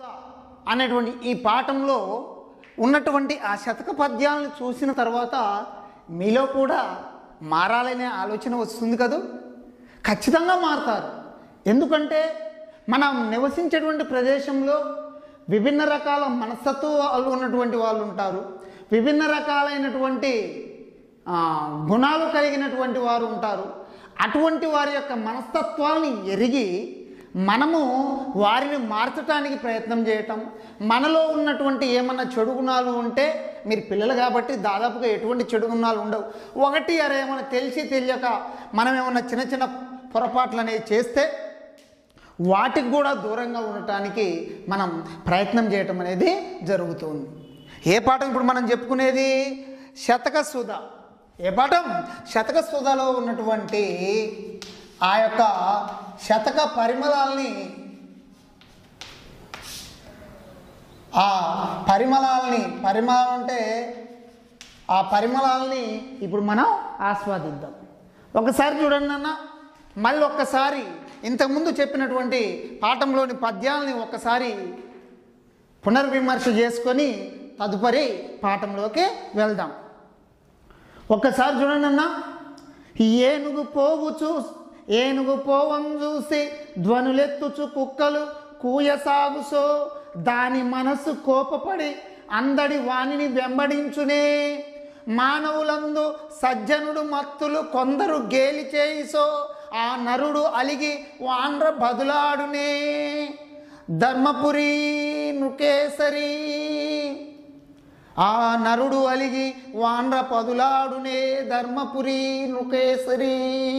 అనేటువంటి ఈ పాఠంలో ఉన్నటువంటి ఆ శతక పద్యాలను చూసిన తర్వాత మీలో కూడా మారాలనే ఆలోచన వస్తుంది కదూ ఖచ్చితంగా మారుతారు ఎందుకంటే మనం నివసించేటువంటి ప్రదేశంలో విభిన్న రకాల మనస్తత్వాలు ఉన్నటువంటి వాళ్ళు ఉంటారు విభిన్న రకాలైనటువంటి ఆ, గుణాలు కలిగినటువంటి వారు ఉంటారు అటువంటి వారి యొక్క మనస్తత్వాన్ని ఎరిగి మనము వారిని మార్చడానికి ప్రయత్నం చేయటం మనలో ఉన్నటువంటి ఏమన్నా చెడు గుణాలు ఉంటే మీరు పిల్లలు కాబట్టి దాదాపుగా ఎటువంటి చెడు గుణాలు ఉండవు ఒకటి అరే ఏమైనా తెలిసి తెలియక మనం ఏమన్నా చిన్న చిన్న పొరపాట్లు అనేవి చేస్తే వాటికి కూడా దూరంగా ఉండటానికి మనం ప్రయత్నం చేయటం అనేది జరుగుతుంది ఏ పాఠం ఇప్పుడు మనం చెప్పుకునేది శతక సుధ ఏ పాఠం శతక సుధలో ఉన్నటువంటి ఆ యొక్క శతక పరిమళాల్ని ఆ పరిమళాల్ని పరిమళం అంటే ఆ పరిమళాల్ని ఇప్పుడు మనం ఆస్వాదిద్దాం ఒకసారి చూడండి అన్న మళ్ళీ ఒక్కసారి ఇంతకుముందు చెప్పినటువంటి పాఠంలోని పద్యాలని ఒక్కసారి పునర్విమర్శ చేసుకొని తదుపరి పాఠంలోకి వెళ్దాం ఒక్కసారి చూడండి అన్న ఏనుగు పోవు చూ ఏనుగు పోవం చూసి ధ్వనులెత్తుచు కుక్కలు కూయసాగుసో దాని మనసు కోపపడి అందడి వాణిని వెంబడించునే మానవులందు సజ్జనుడు మత్తులు కొందరు గేలి చేయిసో ఆ నరుడు అలిగి వాండ్ర బదులాడునే ధర్మపురి నుకేసరి ఆ నరుడు అలిగి వాండ్ర పదులాడునే ధర్మపురి నుకేసరి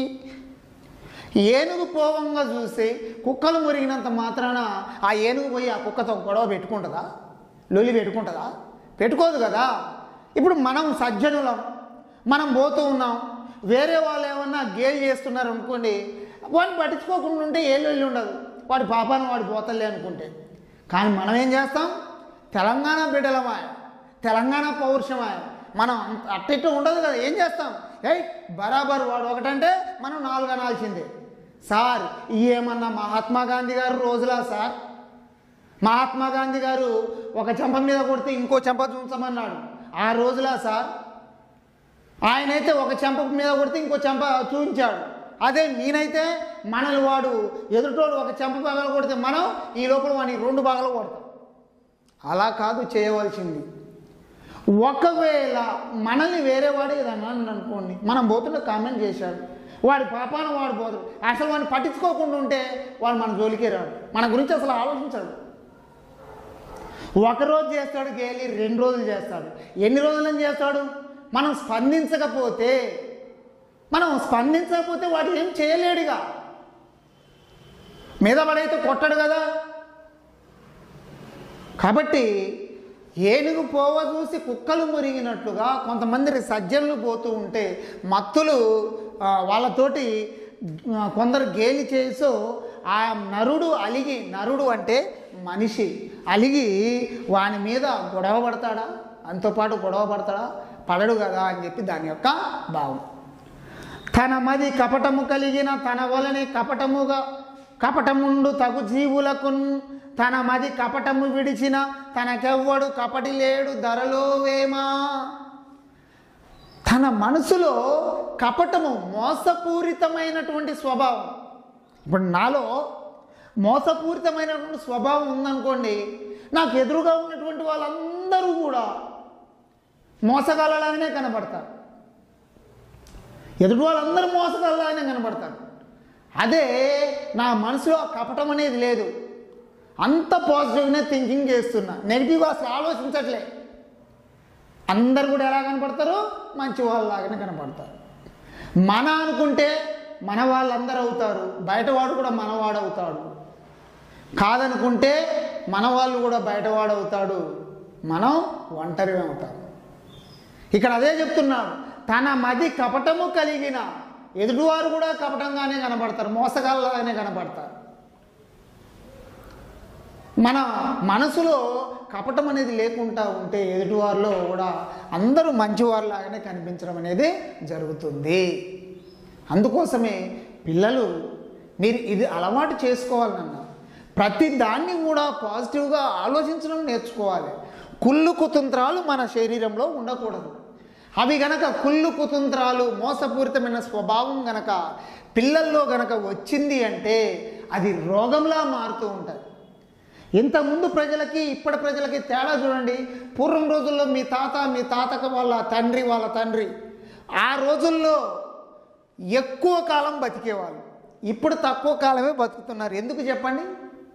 ఏనుగు పోవంగా చూసి కుక్కలు మురిగినంత మాత్రాన ఆ ఏనుగు పోయి ఆ కుక్కతో గొడవ పెట్టుకుంటుందా లొలి పెట్టుకుంటుందా పెట్టుకోదు కదా ఇప్పుడు మనం సజ్జనులం మనం పోతూ ఉన్నాం వేరే వాళ్ళు ఏమన్నా గేలు చేస్తున్నారు అనుకోండి వాడిని పట్టించుకోకుండా ఉంటే ఏ లొల్లి ఉండదు వాడి పాపాన్ని వాడు పోతలే అనుకుంటే కానీ మనం ఏం చేస్తాం తెలంగాణ బిడ్డలమాయ తెలంగాణ పౌరుషమాయ మనం అంత- అట్టిట్టు ఉండదు కదా ఏం చేస్తాం ఏయ్ బరాబర్ వాడు ఒకటంటే మనం నాలుగు అనాల్సిందే సార్ ఏమన్నా మహాత్మా గాంధీ గారు రోజులా సార్ మహాత్మా గాంధీ గారు ఒక చెంప మీద కొడితే ఇంకో చెంప చూంచమన్నాడు ఆ రోజులా సార్ ఆయనైతే ఒక చెంప మీద కొడితే ఇంకో చెంప చూపించాడు అదే నేనైతే మనల్ని వాడు ఎదుటోడు ఒక చెంప పగల కొడితే మనం ఈ లోపల వాడిని రెండు పగల కొడతాం అలా కాదు చేయవలసింది ఒకవేళ మనల్ని వేరే వాడు ఏదన్నా అన్నాడు అనుకోండి మనం పోతుంటే కామెంట్ చేశాడు వాడి పాపాన వాడు పోతాడు అసలు వాడిని పట్టించుకోకుండా ఉంటే వాడు మన జోలికే రాడు మన గురించి అసలు ఆలోచించాడు ఒకరోజు చేస్తాడు గేలి రెండు రోజులు చేస్తాడు ఎన్ని రోజులని చేస్తాడు మనం స్పందించకపోతే మనం స్పందించకపోతే వాడు ఏం చేయలేడుగా మీద పడైతే కొట్టడు కదా కాబట్టి ఏనుగు పోవ చూసి కుక్కలు మురిగినట్లుగా కొంతమంది సజ్జనులు పోతూ ఉంటే మత్తులు ఆ, వాళ్ళతోటి ఆ, కొందరు గేలి చేసో ఆ నరుడు అలిగి నరుడు అంటే మనిషి అలిగి వాని మీద గొడవ పడతాడా అంతోపాటు గొడవ పడతాడా పడడు కదా అని చెప్పి దాని యొక్క భావం తన మది కపటము కలిగిన తన వలనే కపటముగా కపటముండు తగు జీవులకు తన మది కపటము విడిచిన తనకెవ్వడు కపటి లేడు ధరలో వేమా తన మనసులో కపటము మోసపూరితమైనటువంటి స్వభావం ఇప్పుడు నాలో మోసపూరితమైనటువంటి స్వభావం ఉందనుకోండి నాకు ఎదురుగా ఉన్నటువంటి వాళ్ళందరూ కూడా మోసగాళ్ళలాగానే కనబడతారు ఎదుటి వాళ్ళందరూ మోసగలలాగానే కనబడతారు అదే నా మనసులో ఆ కపటం అనేది లేదు అంత పాజిటివ్గానే థింకింగ్ చేస్తున్నా నెగిటివ్గా అసలు ఆలోచించట్లే అందరు కూడా ఎలా కనపడతారు మంచి వాళ్ళలాగానే కనపడతారు మన అనుకుంటే మన వాళ్ళందరూ అవుతారు బయటవాడు కూడా మనవాడు అవుతాడు కాదనుకుంటే మన వాళ్ళు కూడా బయటవాడు అవుతాడు మనం ఒంటరి అవుతాం ఇక్కడ అదే చెప్తున్నాడు తన మది కపటము కలిగిన ఎదుటివారు కూడా కపటంగానే కనబడతారు మోసగాళ్ళగానే కనబడతారు మన మనసులో కపటం అనేది లేకుండా ఉంటే ఎదుటివారిలో కూడా అందరూ మంచివారిలాగానే కనిపించడం అనేది జరుగుతుంది అందుకోసమే పిల్లలు మీరు ఇది అలవాటు చేసుకోవాలన్న ప్రతి దాన్ని కూడా పాజిటివ్గా ఆలోచించడం నేర్చుకోవాలి కుళ్ళు కుతంత్రాలు మన శరీరంలో ఉండకూడదు అవి గనక కుళ్ళు కుతంత్రాలు మోసపూరితమైన స్వభావం గనక పిల్లల్లో గనక వచ్చింది అంటే అది రోగంలా మారుతూ ఉంటుంది ఇంతకుముందు ప్రజలకి ఇప్పటి ప్రజలకి తేడా చూడండి పూర్వం రోజుల్లో మీ తాత మీ తాతక వాళ్ళ తండ్రి వాళ్ళ తండ్రి ఆ రోజుల్లో ఎక్కువ కాలం బతికేవాళ్ళు ఇప్పుడు తక్కువ కాలమే బతుకుతున్నారు ఎందుకు చెప్పండి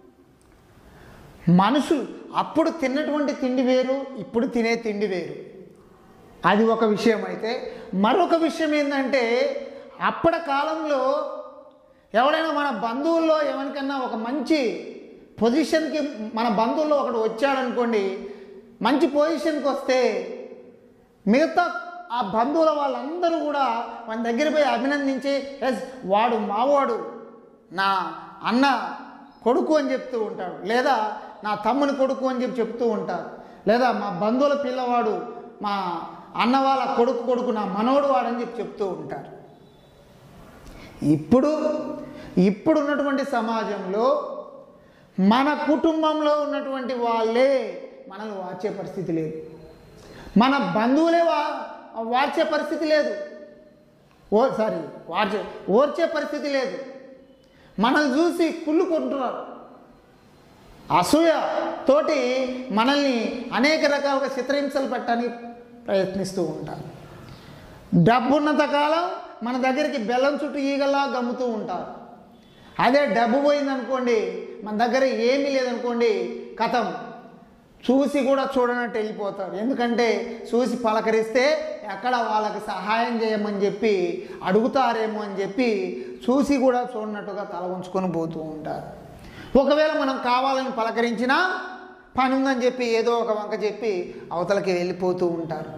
మనుషులు అప్పుడు తిన్నటువంటి తిండి వేరు ఇప్పుడు తినే తిండి వేరు అది ఒక విషయం అయితే మరొక విషయం ఏంటంటే అప్పటి కాలంలో ఎవడైనా మన బంధువుల్లో ఎవరికన్నా ఒక మంచి పొజిషన్కి మన బంధువుల్లో ఒకడు వచ్చాడనుకోండి మంచి పొజిషన్కి వస్తే మిగతా ఆ బంధువుల వాళ్ళందరూ కూడా మన దగ్గర పోయి అభినందించి ఎస్ వాడు మావాడు నా అన్న కొడుకు అని చెప్తూ ఉంటాడు లేదా నా తమ్ముని కొడుకు అని చెప్పి చెప్తూ ఉంటారు లేదా మా బంధువుల పిల్లవాడు మా అన్న వాళ్ళ కొడుకు కొడుకు నా మనవడు వాడని చెప్పి చెప్తూ ఉంటారు ఇప్పుడు ఇప్పుడు ఉన్నటువంటి సమాజంలో మన కుటుంబంలో ఉన్నటువంటి వాళ్ళే మనల్ని వార్చే పరిస్థితి లేదు మన బంధువులే వా వార్చే పరిస్థితి లేదు ఓ సారీ వార్చే ఓర్చే పరిస్థితి లేదు మనల్ని చూసి కుళ్ళుకుంటున్నారు అసూయ తోటి మనల్ని అనేక రకాలుగా చిత్రహింసలు పెట్టడానికి ప్రయత్నిస్తూ ఉంటారు డబ్బున్నంత కాలం మన దగ్గరికి బెల్లం చుట్టూ ఈగలా గమ్ముతూ ఉంటారు అదే డబ్బు పోయిందనుకోండి మన దగ్గర ఏమీ లేదనుకోండి కథం చూసి కూడా చూడనట్టు వెళ్ళిపోతారు ఎందుకంటే చూసి పలకరిస్తే ఎక్కడ వాళ్ళకి సహాయం చేయమని చెప్పి అడుగుతారేమో అని చెప్పి చూసి కూడా చూడనట్టుగా తల ఉంచుకొని పోతూ ఉంటారు ఒకవేళ మనం కావాలని పలకరించినా పని ఉందని చెప్పి ఏదో ఒక వంక చెప్పి అవతలకి వెళ్ళిపోతూ ఉంటారు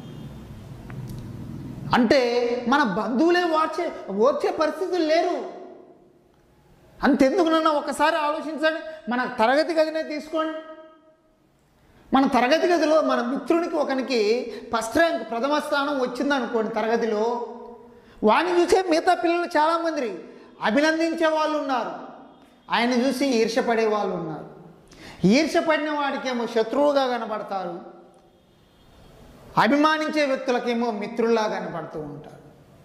అంటే మన బంధువులే వార్చే ఓర్చే పరిస్థితులు లేరు అంతెందుకునన్నా ఒకసారి ఆలోచించండి మన తరగతి గదినే తీసుకోండి మన తరగతి గదిలో మన మిత్రునికి ఒకనికి ఫస్ట్ ర్యాంక్ ప్రథమ స్థానం వచ్చిందనుకోండి తరగతిలో వాడిని చూసే మిగతా పిల్లలు చాలామంది అభినందించే వాళ్ళు ఉన్నారు ఆయన చూసి ఈర్షపడే వాళ్ళు ఉన్నారు ఈర్షపడిన వాడికేమో శత్రువుగా కనబడతారు అభిమానించే వ్యక్తులకేమో మిత్రుల్లా కనపడుతూ ఉంటారు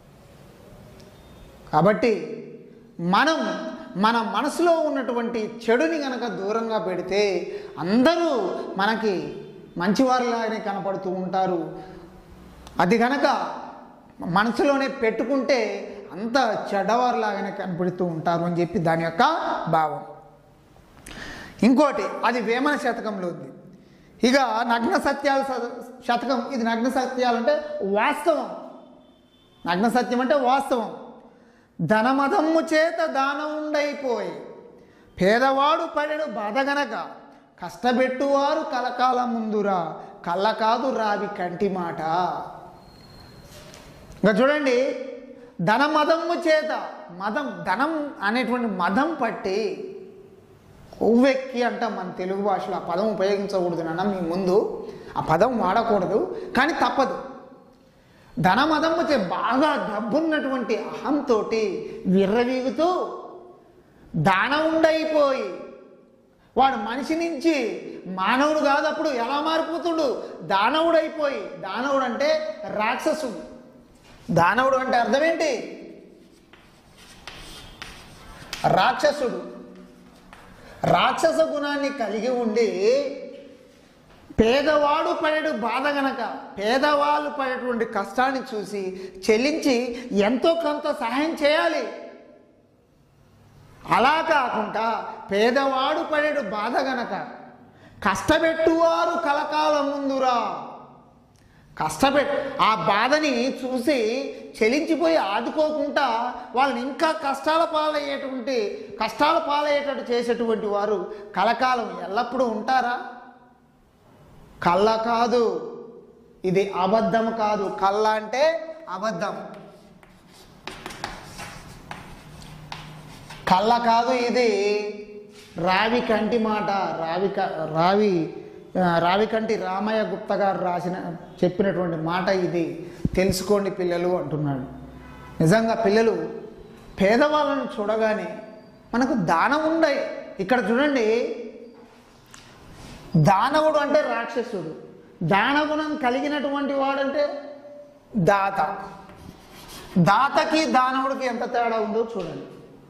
కాబట్టి మనం మన మనసులో ఉన్నటువంటి చెడుని గనక దూరంగా పెడితే అందరూ మనకి మంచివారిలాగానే కనపడుతూ ఉంటారు అది గనక మనసులోనే పెట్టుకుంటే అంత చెడ్డవారిలాగానే కనపడుతూ ఉంటారు అని చెప్పి దాని యొక్క భావం ఇంకోటి అది వేమన శతకంలో ఉంది ఇక నగ్న సత్యాల శత- శతకం ఇది నగ్న సత్యాలు అంటే వాస్తవం నగ్న సత్యం అంటే వాస్తవం ధనమదమ్ము చేత దానముండైపోయి పేదవాడు పడెడు బాధగనక కష్టపెట్టువారు కలకాల ముందురా కళ్ళ కాదు రావి కంటి మాట ఇంకా చూడండి ధనమదమ్ము చేత మదం ధనం అనేటువంటి మదం పట్టి కొవ్వెక్కి అంట మన తెలుగు భాషలో ఆ పదం ఉపయోగించకూడదు నాన్న మీ ముందు ఆ పదం వాడకూడదు కానీ తప్పదు ధనమదమ్ము చే బాగా డబ్బున్నటువంటి అహంతో విర్రవీగుతూ దానవుండైపోయి వాడు మనిషి నుంచి మానవుడు కాదు అప్పుడు ఎలా మారిపోతుడు దానవుడైపోయి దానవుడు అంటే రాక్షసుడు దానవుడు అంటే అర్థం ఏంటి రాక్షసుడు రాక్షస గుణాన్ని కలిగి ఉండి పేదవాడు పడేడు బాధ గనక పేదవాళ్ళు పడేటువంటి కష్టాన్ని చూసి చెల్లించి ఎంతో కొంత సహాయం చేయాలి అలా కాకుండా పేదవాడు పడేడు బాధ గనక కష్టపెట్టువారు కలకాలం ముందురా కష్టపెట్ ఆ బాధని చూసి చెలించిపోయి ఆదుకోకుండా వాళ్ళని ఇంకా కష్టాల పాలయ్యేటువంటి కష్టాల పాలయ్యేటట్టు చేసేటువంటి వారు కలకాలం ఎల్లప్పుడూ ఉంటారా కళ్ళ కాదు ఇది అబద్ధం కాదు కళ్ళ అంటే అబద్ధం కళ్ళ కాదు ఇది రావి కంటి మాట రావి క- రావి ఆ, రావికంటి రామయ్య గుప్త గారు రాసిన చెప్పినటువంటి మాట ఇది తెలుసుకోండి పిల్లలు అంటున్నాడు నిజంగా పిల్లలు పేదవాళ్ళని చూడగానే మనకు దానం ఉండయి ఇక్కడ చూడండి దానవుడు అంటే రాక్షసుడు దానగుణం కలిగినటువంటి వాడంటే దాత దాతకి దానవుడికి ఎంత తేడా ఉందో చూడండి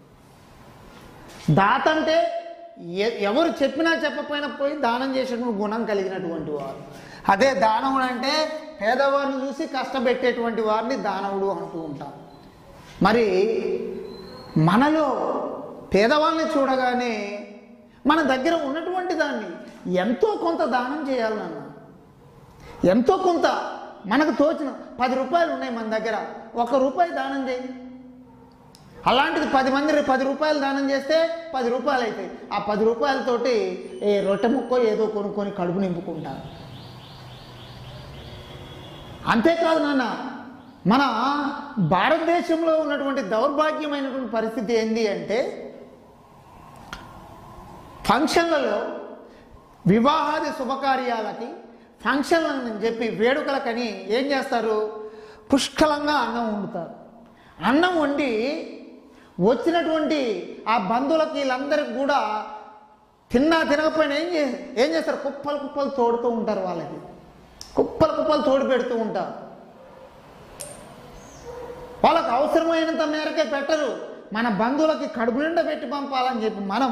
దాత అంటే ఎ- ఎవరు చెప్పినా చెప్పకపోయినా పోయి దానం చేసేటువంటి గుణం కలిగినటువంటి వారు అదే దానవుడు అంటే పేదవారిని చూసి కష్టపెట్టేటువంటి వారిని దానవుడు అంటూ ఉంటాం మరి మనలో పేదవాళ్ళని చూడగానే మన దగ్గర ఉన్నటువంటి దాన్ని ఎంతో కొంత దానం చేయాలి నాన్న ఎంతో కొంత మనకు తోచిన పది రూపాయలు ఉన్నాయి మన దగ్గర ఒక రూపాయి దానం చేయి అలాంటిది పది మంది పది రూపాయలు దానం చేస్తే పది రూపాయలు అవుతాయి ఆ పది రూపాయలతోటి ఏ రొట్టె ముక్కో ఏదో కొనుక్కొని కడుపు నింపుకుంటారు అంతేకాదు నాన్న మన భారతదేశంలో ఉన్నటువంటి దౌర్భాగ్యమైనటువంటి పరిస్థితి ఏంటి అంటే ఫంక్షన్లలో వివాహాది శుభకార్యాలకి ఫంక్షన్లని చెప్పి వేడుకలకని ఏం చేస్తారు పుష్కలంగా అన్నం వండుతారు అన్నం వండి వచ్చినటువంటి ఆ బంధువులకి వీళ్ళందరికి కూడా తిన్నా తినకపోయినా ఏం చే ఏం చేస్తారు కుప్పలు కుప్పలు తోడుతూ ఉంటారు వాళ్ళకి కుప్పలు కుప్పలు తోడు పెడుతూ ఉంటారు వాళ్ళకు అవసరమైనంత మేరకే పెట్టరు మన బంధువులకి కడుపు నిండా పెట్టి పంపాలని చెప్పి మనం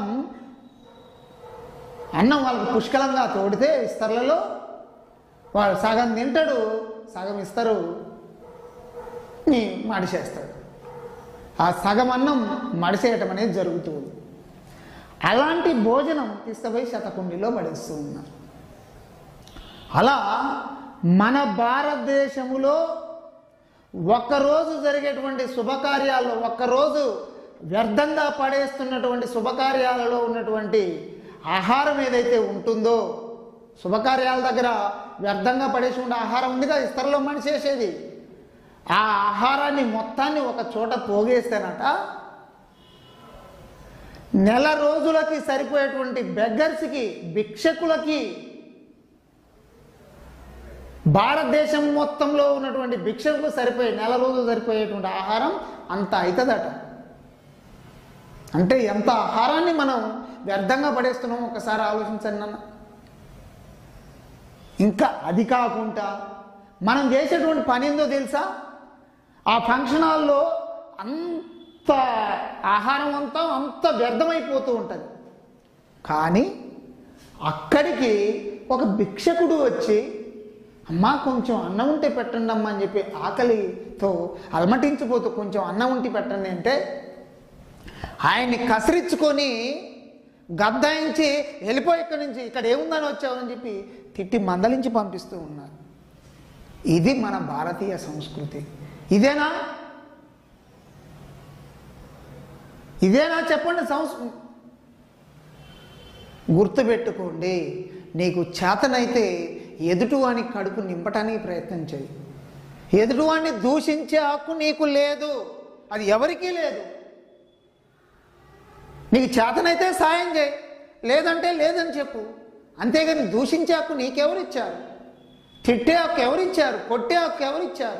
అన్నం వాళ్ళకి పుష్కలంగా తోడితే ఇస్తర్లలో వాడు సగం తింటాడు సగం ఇస్తారు నీ మడిచేస్తాడు ఆ సగం అన్నం మడిసేయటం అనేది జరుగుతుంది అలాంటి భోజనం తీసుకుపోయి శతకుండిలో పడేస్తూ ఉన్నారు అలా మన భారతదేశములో ఒక్కరోజు జరిగేటువంటి శుభకార్యాల్లో ఒక్కరోజు వ్యర్థంగా పడేస్తున్నటువంటి శుభకార్యాలలో ఉన్నటువంటి ఆహారం ఏదైతే ఉంటుందో శుభకార్యాల దగ్గర వ్యర్థంగా పడేసి ఉండే ఆహారం ఉందిగా ఇస్తరలో మనిషి చేసేది ఆ ఆహారాన్ని మొత్తాన్ని ఒక చోట పోగేస్తేనట నెల రోజులకి సరిపోయేటువంటి బెగ్గర్స్కి భిక్షకులకి భారతదేశం మొత్తంలో ఉన్నటువంటి భిక్షకు సరిపోయే నెల రోజులు సరిపోయేటువంటి ఆహారం అంత అవుతుందట అంటే ఎంత ఆహారాన్ని మనం వ్యర్థంగా పడేస్తున్నాం ఒకసారి ఆలోచించండి అన్న ఇంకా అది కాకుండా మనం చేసేటువంటి పని ఏందో తెలుసా ఆ ఫంక్షన్ హాల్లో అంత ఆహారం అంతా అంత వ్యర్థమైపోతూ ఉంటుంది కానీ అక్కడికి ఒక భిక్షకుడు వచ్చి అమ్మా కొంచెం అన్నం ఉంటే పెట్టండి అమ్మా అని చెప్పి ఆకలితో అలమటించిపోతూ కొంచెం అన్నం ఉంటే పెట్టండి అంటే ఆయన్ని కసిరించుకొని గద్దాయించి వెళ్ళిపోయి ఇక్కడి నుంచి ఇక్కడ ఏముందని వచ్చావని చెప్పి తిట్టి మందలించి పంపిస్తూ ఉన్నారు ఇది మన భారతీయ సంస్కృతి ఇదేనా ఇదేనా చెప్పండి సంస్కృ గుర్తుపెట్టుకోండి నీకు చేతనైతే ఎదుటివాని కడుపు నింపటానికి ప్రయత్నం చేయి ఎదుటివాడిని దూషించే హక్కు నీకు లేదు అది ఎవరికీ లేదు నీకు చేతనైతే సాయం చేయి లేదంటే లేదని చెప్పు అంతేగాని దూషించే హక్కు నీకెవరిచ్చారు తిట్టే హక్కు ఎవరిచ్చారు కొట్టే హక్కు ఎవరిచ్చారు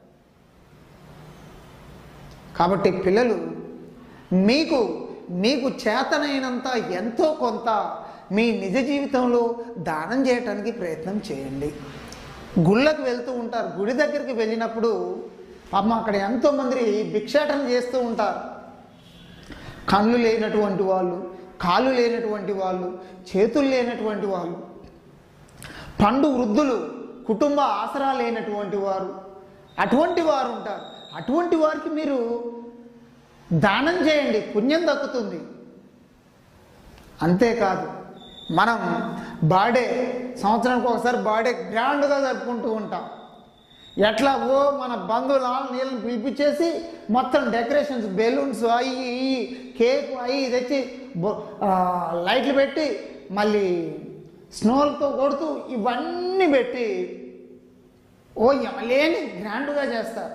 కాబట్టి పిల్లలు మీకు మీకు చేతనైనంత ఎంతో కొంత మీ నిజ జీవితంలో దానం చేయటానికి ప్రయత్నం చేయండి గుళ్ళకు వెళ్తూ ఉంటారు గుడి దగ్గరికి వెళ్ళినప్పుడు పాపం అక్కడ ఎంతోమంది భిక్షాటన చేస్తూ ఉంటారు కళ్ళు లేనటువంటి వాళ్ళు కాళ్ళు లేనటువంటి వాళ్ళు చేతులు లేనటువంటి వాళ్ళు పండు వృద్ధులు కుటుంబ ఆసరా లేనటువంటి వారు అటువంటి వారు ఉంటారు అటువంటి వారికి మీరు దానం చేయండి పుణ్యం దక్కుతుంది అంతేకాదు మనం బాడే సంవత్సరానికి ఒకసారి బాడే గ్రాండ్గా జరుపుకుంటూ ఉంటాం ఎట్లా ఓ మన బంధువుల నీళ్ళని పిలిపించేసి మొత్తం డెకరేషన్స్ బెలూన్స్ అవి ఇవి కేక్ అవి తెచ్చి బొ- ఆ, లైట్లు పెట్టి మళ్ళీ స్నోలతో కొడుతూ ఇవన్నీ పెట్టి ఓ ఎమలేని గ్రాండ్గా చేస్తారు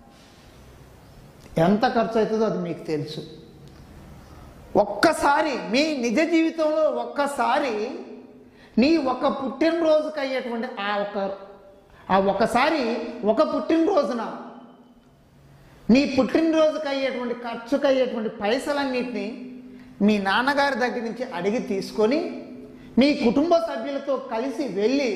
ఎంత ఖర్చు అవుతుందో అది మీకు తెలుసు ఒక్కసారి మీ నిజ జీవితంలో ఒక్కసారి నీ ఒక పుట్టినరోజుకి అయ్యేటువంటి ఆ ఒక ఆ ఒకసారి ఒక పుట్టినరోజున నీ పుట్టినరోజుకి అయ్యేటువంటి ఖర్చుకు అయ్యేటువంటి పైసలన్నిటినీ మీ నాన్నగారి దగ్గర నుంచి అడిగి తీసుకొని మీ కుటుంబ సభ్యులతో కలిసి వెళ్ళి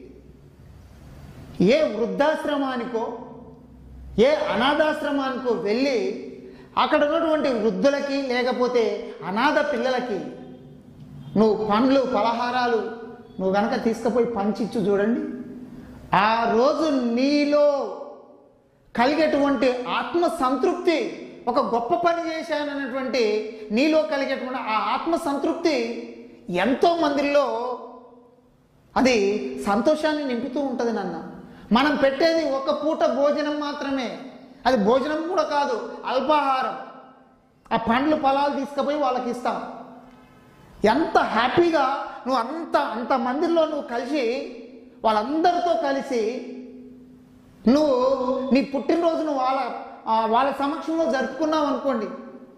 ఏ వృద్ధాశ్రమానికో ఏ అనాథాశ్రమానికో వెళ్ళి అక్కడ ఉన్నటువంటి వృద్ధులకి లేకపోతే అనాథ పిల్లలకి నువ్వు పండ్లు పలహారాలు నువ్వు గనక తీసుకుపోయి పంచిచ్చు చూడండి ఆ రోజు నీలో కలిగేటువంటి ఆత్మ సంతృప్తి ఒక గొప్ప పని చేశానన్నటువంటి నీలో కలిగేటువంటి ఆ ఆత్మ సంతృప్తి ఎంతో మందిలో అది సంతోషాన్ని నింపుతూ ఉంటుంది నాన్న మనం పెట్టేది ఒక పూట భోజనం మాత్రమే అది భోజనం కూడా కాదు అల్పాహారం ఆ పండ్లు పొలాలు తీసుకుపోయి వాళ్ళకి ఇస్తాం ఎంత హ్యాపీగా నువ్వు అంత అంత మందిలో నువ్వు కలిసి వాళ్ళందరితో కలిసి నువ్వు నీ పుట్టినరోజును వాళ్ళ ఆ, వాళ్ళ సమక్షంలో జరుపుకున్నావు అనుకోండి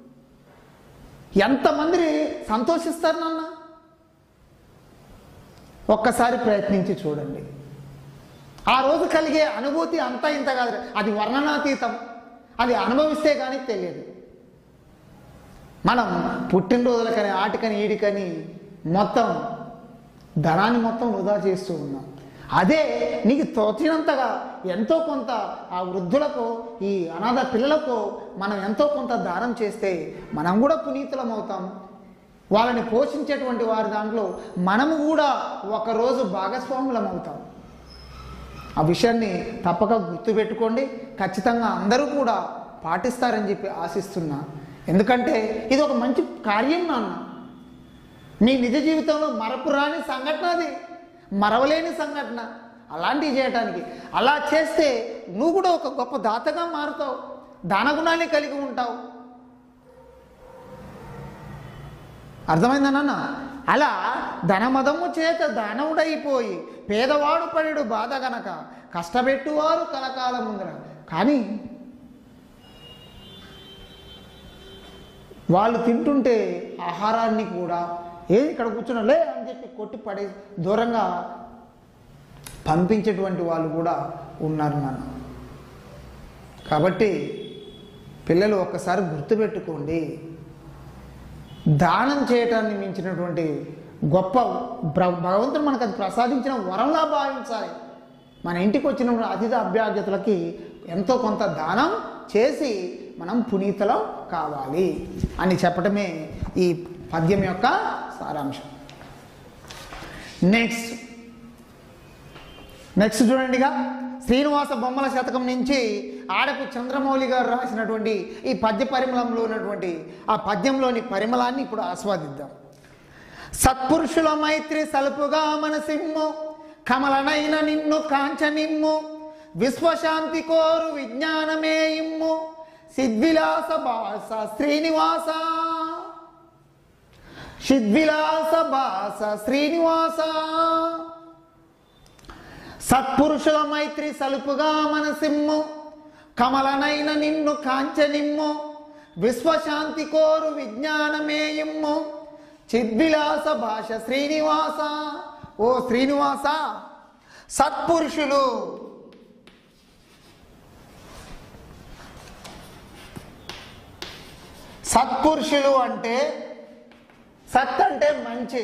ఎంతమంది సంతోషిస్తారు నాన్న ఒక్కసారి ప్రయత్నించి చూడండి ఆ రోజు కలిగే అనుభూతి అంతా ఇంత కాదు అది వర్ణనాతీతం అది అనుభవిస్తే కానీ తెలియదు మనం పుట్టినరోజులకని ఆటికని ఈడికని మొత్తం ధనాన్ని మొత్తం వృధా చేస్తూ ఉన్నాం అదే నీకు తోచినంతగా ఎంతో కొంత ఆ వృద్ధులకు ఈ అనాథ పిల్లలకు మనం ఎంతో కొంత దానం చేస్తే మనం కూడా పునీతులం అవుతాం వాళ్ళని పోషించేటువంటి వారి దాంట్లో మనము కూడా ఒకరోజు భాగస్వాములం అవుతాం ఆ విషయాన్ని తప్పక గుర్తుపెట్టుకోండి ఖచ్చితంగా అందరూ కూడా పాటిస్తారని చెప్పి ఆశిస్తున్నా ఎందుకంటే ఇది ఒక మంచి కార్యం నాన్న మీ నిజ జీవితంలో మరపురాని సంఘటన అది మరవలేని సంఘటన అలాంటివి చేయటానికి అలా చేస్తే నువ్వు కూడా ఒక గొప్ప దాతగా మారుతావు దానగుణాన్ని కలిగి ఉంటావు అర్థమైందా నాన్న అలా ధనమదము చేత దానవుడైపోయి పేదవాడు పడేడు బాధ గనక కష్టపెట్టువారు కలకాల ముందర కానీ వాళ్ళు తింటుంటే ఆహారాన్ని కూడా ఏ ఇక్కడ కూర్చున్నా లే అని చెప్పి కొట్టి పడే దూరంగా పంపించేటువంటి వాళ్ళు కూడా ఉన్నారు నాన్న కాబట్టి పిల్లలు ఒక్కసారి గుర్తుపెట్టుకోండి దానం చేయటాన్ని మించినటువంటి గొప్ప బ్ర- భగవంతుడు మనకు అది ప్రసాదించిన వరంలా భావించాలి మన ఇంటికి వచ్చిన అతిథి అభ్యాగతులకి ఎంతో కొంత దానం చేసి మనం పునీతలం కావాలి అని చెప్పటమే ఈ పద్యం యొక్క సారాంశం నెక్స్ట్ నెక్స్ట్ చూడండిగా శ్రీనివాస బొమ్మల శతకం నుంచి ఆడపు చంద్రమౌళి గారు రాసినటువంటి ఈ పద్య పరిమళంలో ఉన్నటువంటి ఆ పద్యంలోని పరిమళాన్ని ఇప్పుడు ఆస్వాదిద్దాం సత్పురుషుల మైత్రి సలుపుగా మనసిమ్ము కమలనైన నిన్ను కాంచనిమ్ము విశ్వశాంతి కోరు విజ్ఞానమే ఇమ్ము సిద్విలాస భాస శ్రీనివాస సిద్విలాస భాస శ్రీనివాస సత్పురుషుల మైత్రి సలుపుగా మనసిమ్ము కమలనైన నిన్ను కాంచనిమ్ము విశ్వశాంతి కోరు విజ్ఞానమేయమ్ము చిద్విలాస భాష శ్రీనివాస ఓ శ్రీనివాస సత్పురుషులు సత్పురుషులు అంటే సత్ అంటే మంచి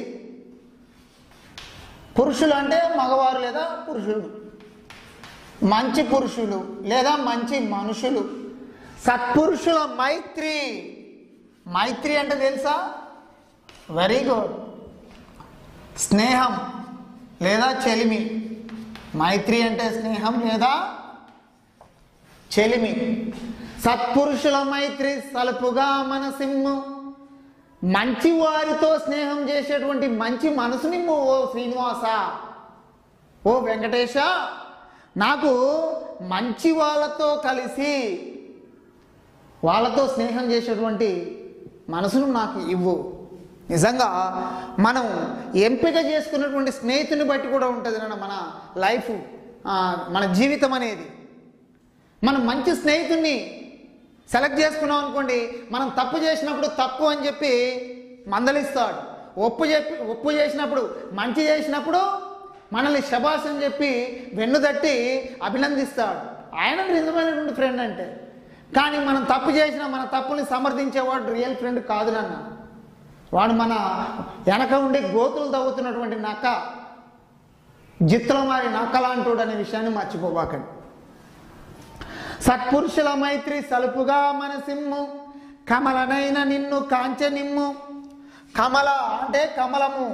పురుషులు అంటే మగవారు లేదా పురుషులు మంచి పురుషులు లేదా మంచి మనుషులు సత్పురుషుల మైత్రి మైత్రి అంటే తెలుసా వెరీ గుడ్ స్నేహం లేదా చెలిమి మైత్రి అంటే స్నేహం లేదా చెలిమి సత్పురుషుల మైత్రి సలుపుగా మనసిమ్ము మంచి వారితో స్నేహం చేసేటువంటి మంచి మనసుని ఓ శ్రీనివాస ఓ వెంకటేశ నాకు మంచి వాళ్ళతో కలిసి వాళ్ళతో స్నేహం చేసేటువంటి మనసును నాకు ఇవ్వు నిజంగా మనం ఎంపిక చేసుకున్నటువంటి స్నేహితుని బట్టి కూడా ఉంటుంది నాన్న మన లైఫ్ ఆ, మన జీవితం అనేది మనం మంచి స్నేహితుడిని సెలెక్ట్ చేసుకున్నాం అనుకోండి మనం తప్పు చేసినప్పుడు తప్పు అని చెప్పి మందలిస్తాడు ఒప్పు చెప్పి ఒప్పు చేసినప్పుడు మంచి చేసినప్పుడు మనల్ని శబాష్ అని చెప్పి వెన్ను తట్టి అభినందిస్తాడు ఆయన నిజమైనటువంటి ఫ్రెండ్ అంటే కానీ మనం తప్పు చేసిన మన తప్పుని సమర్థించేవాడు రియల్ ఫ్రెండ్ కాదు నాన్న వాడు మన వెనక ఉండి గోతులు తవ్వుతున్నటువంటి నక్క జిత్తుల మారి నక్కలాంటోడు అనే విషయాన్ని మర్చిపోబాకండి సత్పురుషుల మైత్రి సలుపుగా మనసిమ్ము కమలనైన నిన్ను కాంచనిమ్ము కమల అంటే కమలము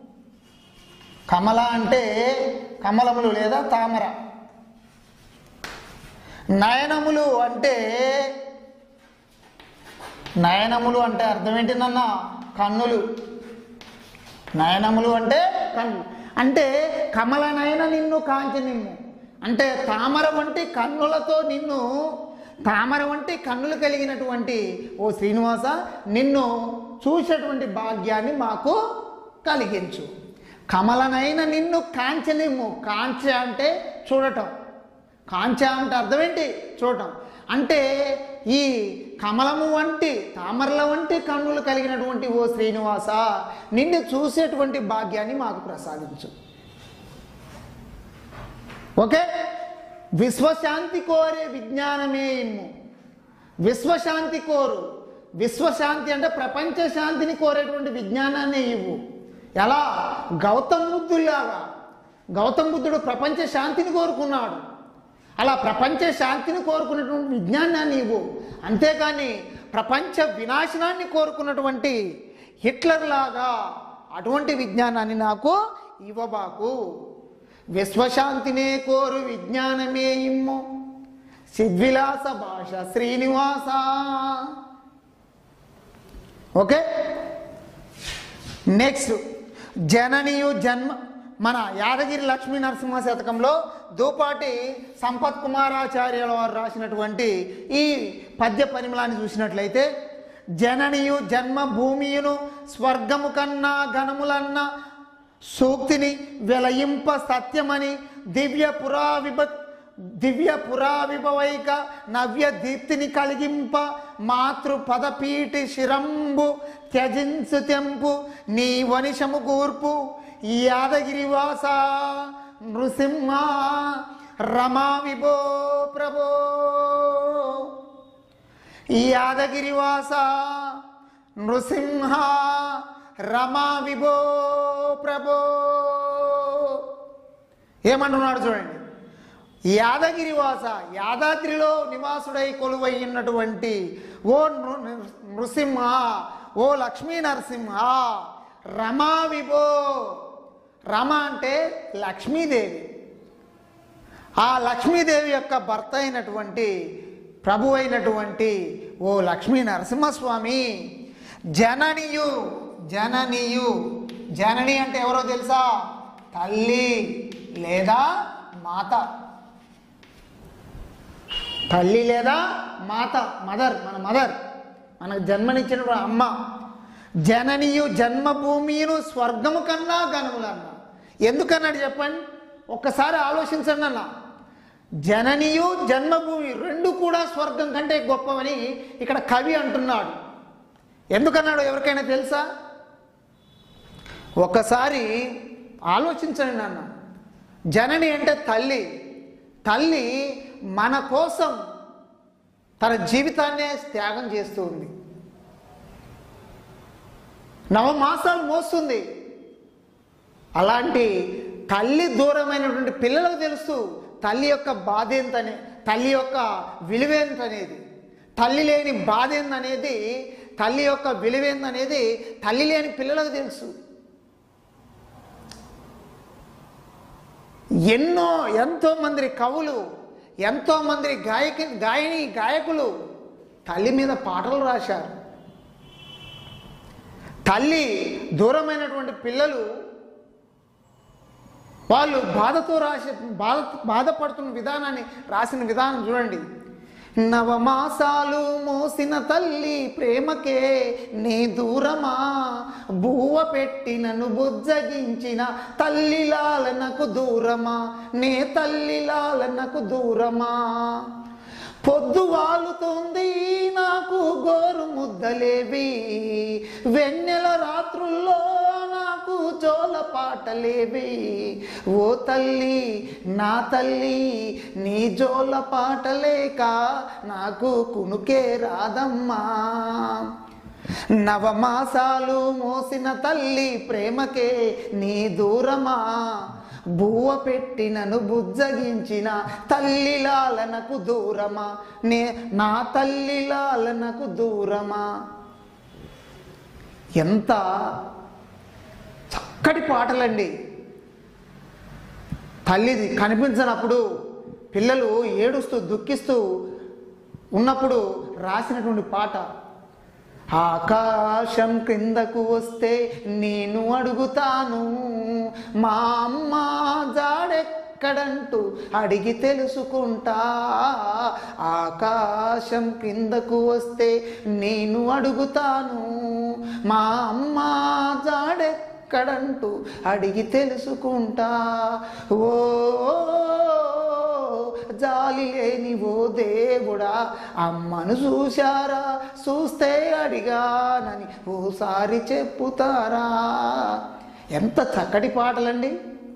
కమల అంటే కమలములు లేదా తామర నయనములు అంటే నయనములు అంటే అర్థం ఏంటిదన్న కన్నులు నయనములు అంటే కన్ను అంటే కమలనైన నిన్ను కాంచి నిన్ను అంటే తామర వంటి కన్నులతో నిన్ను తామర వంటి కన్నులు కలిగినటువంటి ఓ శ్రీనివాస నిన్ను చూసేటువంటి భాగ్యాన్ని మాకు కలిగించు కమలనైన నిన్ను కాంచనిమ్ము కాంచ అంటే చూడటం కాంచ అంటే అర్థం ఏంటి చూడటం అంటే ఈ కమలము వంటి తామరల వంటి కన్నులు కలిగినటువంటి ఓ శ్రీనివాస నిన్ను చూసేటువంటి భాగ్యాన్ని మాకు ప్రసాదించు ఓకే విశ్వశాంతి కోరే విజ్ఞానమే ఇమ్ము విశ్వశాంతి కోరు విశ్వశాంతి అంటే ప్రపంచ శాంతిని కోరేటువంటి విజ్ఞానాన్ని ఇవ్వు ఎలా గౌతమ్ బుద్ధుల్లాగా గౌతమ్ బుద్ధుడు ప్రపంచ శాంతిని కోరుకున్నాడు అలా ప్రపంచ శాంతిని కోరుకున్నటువంటి విజ్ఞానాన్ని ఇవ్వు అంతేకాని ప్రపంచ వినాశనాన్ని కోరుకున్నటువంటి హిట్లర్ లాగా అటువంటి విజ్ఞానాన్ని నాకు ఇవ్వబాకు విశ్వశాంతినే కోరు విజ్ఞానమే ఇమ్ము సిద్విలాస భాష శ్రీనివాస ఓకే నెక్స్ట్ జననియు జన్మ మన యాదగిరి లక్ష్మీ నరసింహ శతకంలో దూపాటి సంపత్ కుమారాచార్యుల వారు రాసినటువంటి ఈ పద్య పరిమళాన్ని చూసినట్లయితే జననియు జన్మ భూమియును స్వర్గము కన్నా ఘనములన్న సూక్తిని వెలయింప సత్యమని దివ్య పురా విభ దివ్య పురా విభవైక నవ్య దీప్తిని కలిగింప మాతృ పదపీటి శిరంబు త్యజించు తెంపు నీ వనిషము కూర్పు యాదగిరివాస నృసింహ రమా విభో ప్రభో యాదగిరివాస నృసింహ రమా విభో ప్రభో ఏమంటున్నాడు చూడండి యాదగిరివాస యాదాద్రిలో నివాసుడై కొలువై ఉన్నటువంటి ఓ నృ- నృసింహ ఓ లక్ష్మీ నరసింహ రమా విభో రమ అంటే లక్ష్మీదేవి ఆ లక్ష్మీదేవి యొక్క భర్త అయినటువంటి ప్రభు అయినటువంటి ఓ లక్ష్మీ నరసింహస్వామి జననియు జననియు జనని అంటే ఎవరో తెలుసా తల్లి లేదా మాత తల్లి లేదా మాత మదర్ మన మదర్ మనకు జన్మనిచ్చిన అమ్మ జననియు జన్మభూమియును స్వర్గము కన్నా గనులన్న ఎందుకన్నాడు చెప్పండి ఒక్కసారి ఆలోచించండి అన్న జననియు జన్మభూమి రెండు కూడా స్వర్గం కంటే గొప్పవని ఇక్కడ కవి అంటున్నాడు ఎందుకన్నాడు ఎవరికైనా తెలుసా ఒకసారి ఆలోచించండి నాన్న జనని అంటే తల్లి తల్లి మన కోసం తన జీవితాన్నే త్యాగం చేస్తూ ఉంది నవమాసాలు మోస్తుంది అలాంటి తల్లి దూరమైనటువంటి పిల్లలకు తెలుసు తల్లి యొక్క బాధ ఏంతనే తల్లి యొక్క విలువేంతనేది తల్లి లేని బాధ ఏందనేది తల్లి యొక్క విలువేందనేది తల్లి లేని పిల్లలకు తెలుసు ఎన్నో ఎంతో మంది కవులు ఎంతో మంది గాయకి గాయని గాయకులు తల్లి మీద పాటలు రాశారు తల్లి దూరమైనటువంటి పిల్లలు వాళ్ళు బాధతో రాసి బాధ బాధపడుతున్న విధానాన్ని రాసిన విధానం చూడండి నవమాసాలు మోసిన తల్లి ప్రేమకే నీ దూరమా బువ్వ పెట్టి నన్ను బుజ్జగించిన తల్లి లాలనకు దూరమా నే తల్లి లాలనకు దూరమా పొద్దు వాలుతుంది నాకు గోరు ముద్దలేవి వెన్నెల రాత్రుల్లో నాకు జోల పాటలేవి ఓ తల్లి నా తల్లి నీ జోల పాటలేక నాకు కునుకే రాదమ్మా నవమాసాలు మోసిన తల్లి ప్రేమకే నీ దూరమా బువ్వ పెట్టినను బుజ్జగించిన తల్లి లాలనకు దూరమా నే నా తల్లి లాలనకు దూరమా ఎంత చక్కటి పాటలండి తల్లిది కనిపించినప్పుడు పిల్లలు ఏడుస్తూ దుఃఖిస్తూ ఉన్నప్పుడు రాసినటువంటి పాట ఆకాశం క్రిందకు వస్తే నేను అడుగుతాను మా అమ్మ జాడెక్కడంటూ అడిగి తెలుసుకుంటా ఆకాశం క్రిందకు వస్తే నేను అడుగుతాను మా అమ్మ జాడెక్కడంటూ అడిగి తెలుసుకుంటా ఓ జాలి లేని ఓ దేవుడా అమ్మను చూశారా చూస్తే అడిగానని ఓసారి చెప్పుతారా ఎంత చక్కటి పాటలండి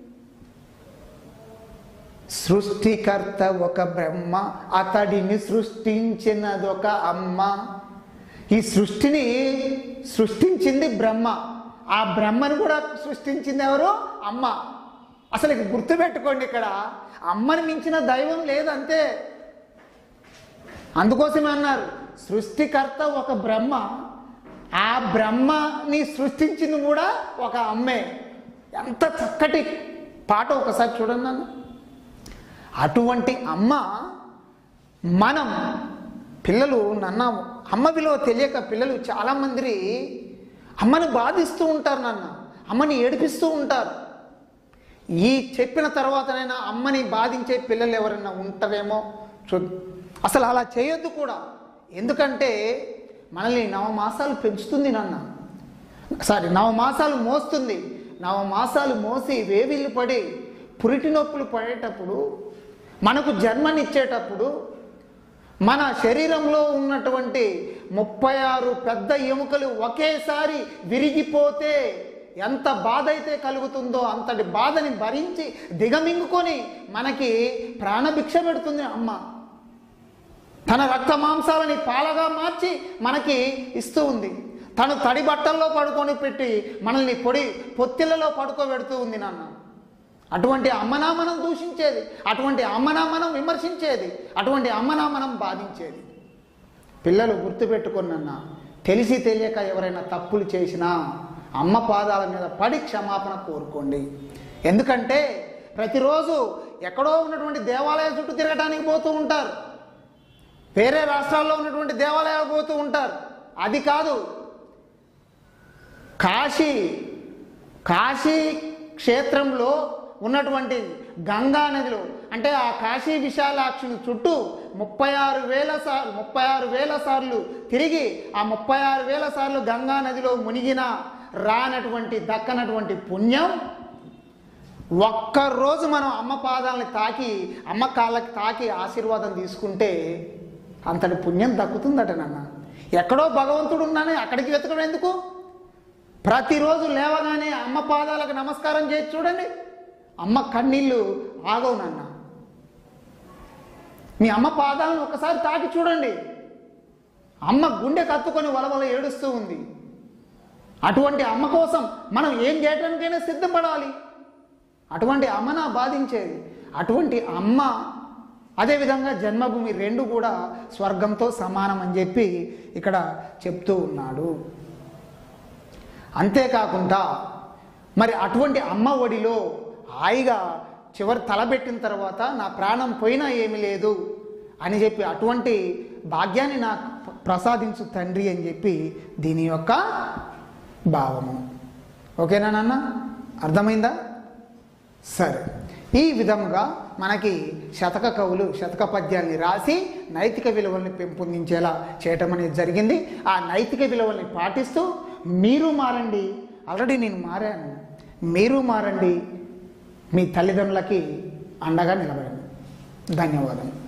సృష్టికర్త ఒక బ్రహ్మ అతడిని సృష్టించినదొక అమ్మ ఈ సృష్టిని సృష్టించింది బ్రహ్మ ఆ బ్రహ్మను కూడా సృష్టించింది ఎవరు అమ్మ అసలు ఇక గుర్తుపెట్టుకోండి ఇక్కడ అమ్మని మించిన దైవం లేదంతే అందుకోసమే అన్నారు సృష్టికర్త ఒక బ్రహ్మ ఆ బ్రహ్మని సృష్టించింది కూడా ఒక అమ్మే ఎంత చక్కటి పాట ఒకసారి చూడండి నన్ను అటువంటి అమ్మ మనం పిల్లలు నన్న అమ్మ విలువ తెలియక పిల్లలు చాలామంది అమ్మని బాధిస్తూ ఉంటారు నాన్న అమ్మని ఏడిపిస్తూ ఉంటారు ఈ చెప్పిన తర్వాతనైనా అమ్మని బాధించే పిల్లలు ఎవరైనా ఉంటారేమో చూ అసలు అలా చేయొద్దు కూడా ఎందుకంటే మనల్ని నవమాసాలు పెంచుతుంది నాన్న సారీ నవమాసాలు మోస్తుంది నవమాసాలు మోసి వేవిల్లు పడి పురిటి నొప్పులు పడేటప్పుడు మనకు జన్మనిచ్చేటప్పుడు మన శరీరంలో ఉన్నటువంటి ముప్పై ఆరు పెద్ద ఎముకలు ఒకేసారి విరిగిపోతే ఎంత బాధ అయితే కలుగుతుందో అంతటి బాధని భరించి దిగమింగుకొని మనకి ప్రాణభిక్ష పెడుతుంది అమ్మ తన రక్త మాంసాలని పాలగా మార్చి మనకి ఇస్తూ ఉంది తను తడి బట్టల్లో పడుకొని పెట్టి మనల్ని పొడి పొత్తిళ్ళలో పడుకోబెడుతూ ఉంది నాన్న అటువంటి అమ్మనా మనం దూషించేది అటువంటి అమ్మనా మనం విమర్శించేది అటువంటి అమ్మనా మనం బాధించేది పిల్లలు గుర్తుపెట్టుకున్న తెలిసి తెలియక ఎవరైనా తప్పులు చేసినా అమ్మ పాదాల మీద పడి క్షమాపణ కోరుకోండి ఎందుకంటే ప్రతిరోజు ఎక్కడో ఉన్నటువంటి దేవాలయాల చుట్టూ తిరగటానికి పోతూ ఉంటారు వేరే రాష్ట్రాల్లో ఉన్నటువంటి దేవాలయాలు పోతూ ఉంటారు అది కాదు కాశీ కాశీ క్షేత్రంలో ఉన్నటువంటి గంగా నదిలో అంటే ఆ కాశీ విశాలాక్షుని చుట్టూ ముప్పై ఆరు వేల సార్లు ముప్పై ఆరు వేల సార్లు తిరిగి ఆ ముప్పై ఆరు వేల సార్లు గంగా నదిలో మునిగిన రానటువంటి దక్కనటువంటి పుణ్యం ఒక్కరోజు మనం అమ్మ పాదాలని తాకి అమ్మ కాళ్ళకి తాకి ఆశీర్వాదం తీసుకుంటే అంతటి పుణ్యం దక్కుతుందట నాన్న ఎక్కడో భగవంతుడు ఉన్నానే అక్కడికి వెతకడం ఎందుకు ప్రతిరోజు లేవగానే అమ్మ పాదాలకు నమస్కారం చేసి చూడండి అమ్మ కన్నీళ్ళు ఆగవు నాన్న మీ అమ్మ పాదాలను ఒకసారి తాకి చూడండి అమ్మ గుండె కత్తుకొని వలవల ఏడుస్తూ ఉంది అటువంటి అమ్మ కోసం మనం ఏం చేయడానికైనా సిద్ధపడాలి అటువంటి అమ్మన బాధించేది అటువంటి అమ్మ అదేవిధంగా జన్మభూమి రెండు కూడా స్వర్గంతో సమానం అని చెప్పి ఇక్కడ చెప్తూ ఉన్నాడు అంతేకాకుండా మరి అటువంటి అమ్మ ఒడిలో హాయిగా చివరి తలబెట్టిన తర్వాత నా ప్రాణం పోయినా ఏమీ లేదు అని చెప్పి అటువంటి భాగ్యాన్ని నాకు ప్రసాదించు తండ్రి అని చెప్పి దీని యొక్క భావము ఓకేనా నాన్న అర్థమైందా సరే ఈ విధముగా మనకి శతక కవులు శతక పద్యాల్ని రాసి నైతిక విలువల్ని పెంపొందించేలా చేయటం అనేది జరిగింది ఆ నైతిక విలువల్ని పాటిస్తూ మీరు మారండి ఆల్రెడీ నేను మారాను మీరు మారండి మీ తల్లిదండ్రులకి అండగా నిలబడండి ధన్యవాదాలు